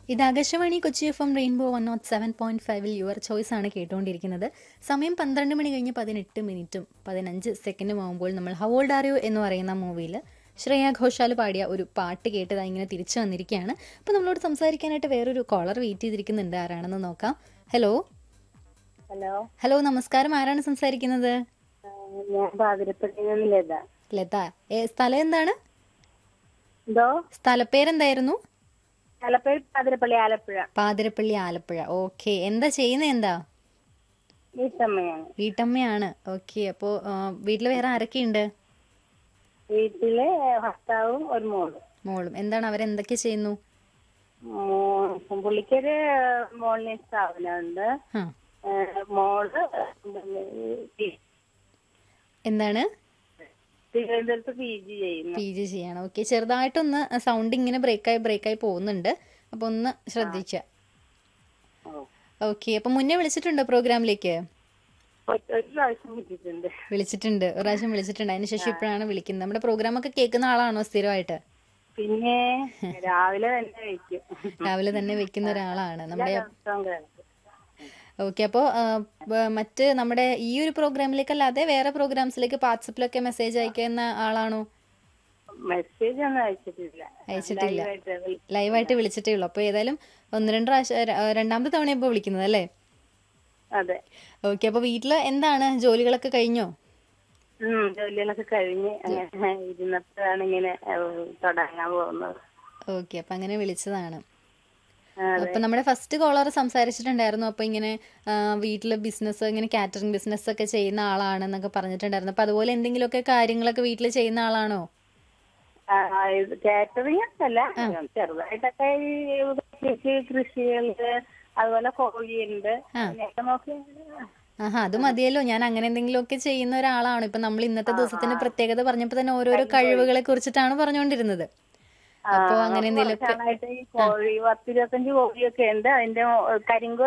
ഇത് Akashvani Kochi F M rainbow one not seven point ഫൈവിൽ your choice ആണ് കേട്ടുകൊണ്ടിരിക്കുന്നത് സമയം പന്ത്രണ്ട് മണി കഴിഞ്ഞ് പതിനെട്ട് മിനിറ്റും പതിനഞ്ച് സെക്കൻഡും ആകുമ്പോൾ നമ്മൾ ഹവോൾഡ് ആറിയോ എന്ന് പറയുന്ന മൂവിയിൽ ശ്രേയ ഘോഷാൽ പാടിയ ഒരു പാട്ട് കേട്ടത് ഇങ്ങനെ തിരിച്ചു വന്നിരിക്കുകയാണ് അപ്പോൾ നമ്മളോട് സംസാരിക്കാനായിട്ട് വേറൊരു കോളർ വെയിറ്റ് ചെയ്തിരിക്കുന്നുണ്ട് ആരാണെന്ന് നോക്കാം ഹലോ ഹലോ ഹലോ നമസ്കാരം ആരാണ് സംസാരിക്കുന്നത് ആ, ഞാൻ പാതിരപ്പള്ളിയിൽ നിന്ന് ലത ലത ഏ, സ്ഥലം എന്താണ് എന്തോ സ്ഥലപ്പേരെന്തായിരുന്നു ആലപ്പുഴ പാതിരപ്പള്ളി ആലപ്പുഴ പാതിരപ്പള്ളി ആലപ്പുഴ ഓക്കെ എന്താ ചെയ്യുന്നത് എന്താ ഈ സമയാണ് വീട്ടമ്മയാണ് ഓക്കെ അപ്പോൾ വീട്ടിൽ വേറെ ആരൊക്കെയുണ്ട് വീട്ടില് ഭർത്താവും ഒരു മോളും മോളും എന്താണ് അവരെന്തൊക്കെ ചെയ്യുന്നു മോ- പുള്ളിക്കൊരു മോളിന് സ്ഥാപനമുണ്ട് ആ ഏ, മോള് പി- എന്താണ് തിരുവനന്തപുരത്ത് പി ജി ചെയ്യുന്നു പി ജി ചെയ്യണം ഓക്കെ ചെറുതായിട്ടൊന്ന് സൗണ്ട് ഇങ്ങനെ ബ്രേക്കായി ബ്രേക്കായി പോകുന്നുണ്ട് അപ്പോൾ ഒന്ന് ശ്രദ്ധിച്ച ഓ. ഓക്കെ അപ്പം മുന്നേ വിളിച്ചിട്ടുണ്ടോ പ്രോഗ്രാമിലേക്ക് ഒരു ഒരു പ്രാവശ്യം കിട്ടിയിട്ടുണ്ട് വിളിച്ചിട്ടുണ്ട് ഒരു പ്രാവശ്യം വിളിച്ചിട്ടുണ്ട് അതിന് ശേഷം ഇപ്പോഴാണ് വിളിക്കുന്നത് നമ്മുടെ പ്രോഗ്രാം ഒക്കെ കേൾക്കുന്ന ആളാണോ സ്ഥിരമായിട്ട് പിന്നെ രാവിലെ തന്നെ വയ്ക്കും രാവിലെ തന്നെ വെക്കുന്ന ഒരാളാണ് നമ്മുടെ ദിവസവും കേൾക്കും ഓക്കെ അപ്പോൾ മറ്റ് നമ്മുടെ ഈ ഒരു പ്രോഗ്രാമിലേക്കല്ലാതെ വേറെ പ്രോഗ്രാംസിലേക്ക് വാട്സപ്പിലൊക്കെ മെസ്സേജ് അയക്കുന്ന ആളാണോ മെസ്സേജ് ഒന്നും അയച്ചിട്ടില്ല അയച്ചിട്ടില്ല. ലൈവായിട്ട് വിളി- ലൈവായിട്ട് വിളിച്ചിട്ടേ ഉള്ളൂ അപ്പോൾ ഏതായാലും ഒന്ന് രണ്ട് പ്രാവശ്യം ര- രണ്ടാമത്തെ തവണ ഇപ്പോൾ വിളിക്കുന്നത് അല്ലേ അതെ ഓക്കെ അപ്പോൾ വീട്ടിൽ എന്താണ് ജോലികളൊക്കെ കഴിഞ്ഞോ ഉം ജോലികളൊക്കെ കഴിഞ്ഞ് അങ്ങനെ ഇരുന്നപ്പോഴാണ് ഇങ്ങനെ ഏഹ്, തുടങ്ങാൻ പോകുന്നത് ഓക്കെ അപ്പം അങ്ങനെ വിളിച്ചതാണ് അതെ. അപ്പം നമ്മുടെ ഫസ്റ്റ് കോളർ സംസാരിച്ചിട്ടുണ്ടായിരുന്നു അപ്പോൾ ഇങ്ങനെ വീട്ടിൽ ബിസിനസ് ഇങ്ങനെ കാറ്ററിംഗ് ബിസിനസ് ഒക്കെ ചെയ്യുന്ന ആളാണെന്നൊക്കെ പറഞ്ഞിട്ടുണ്ടായിരുന്നു അപ്പോൾ അതുപോലെ എന്തെങ്കിലുമൊക്കെ കാര്യങ്ങളൊക്കെ വീട്ടിൽ ചെയ്യുന്ന ആളാണോ ആ, ഇത് കാറ്ററിംഗ് ഒന്നല്ല ചെറുതായിട്ടൊക്കെ ഈ കൃഷി കൃഷികള് അതുപോലെ കോഴിയുണ്ട് അങ്ങനെയൊക്കെ നോക്കി ആഹാ അത് മതിയല്ലോ ഞാൻ അങ്ങനെ എന്തെങ്കിലുമൊക്കെ ചെയ്യുന്ന ഒരാളാണ് ഇപ്പം നമ്മൾ ഇന്നത്തെ ദിവസത്തിന്റെ പ്രത്യേകത പറഞ്ഞപ്പോൾ തന്നെ ഓരോരോ കഴിവുകളെ കുറിച്ചിട്ടാണ് പറഞ്ഞുകൊണ്ടിരുന്നത് അപ്പോൾ അങ്ങനെ എന്തെങ്കിലുമൊക്കെ കുറച്ചാളായിട്ട് ഈ കോഴി പത്തിരുപത്തഞ്ച് കോഴിയൊക്കെ ഉണ്ട് അതിന്റെ കരിങ്കോ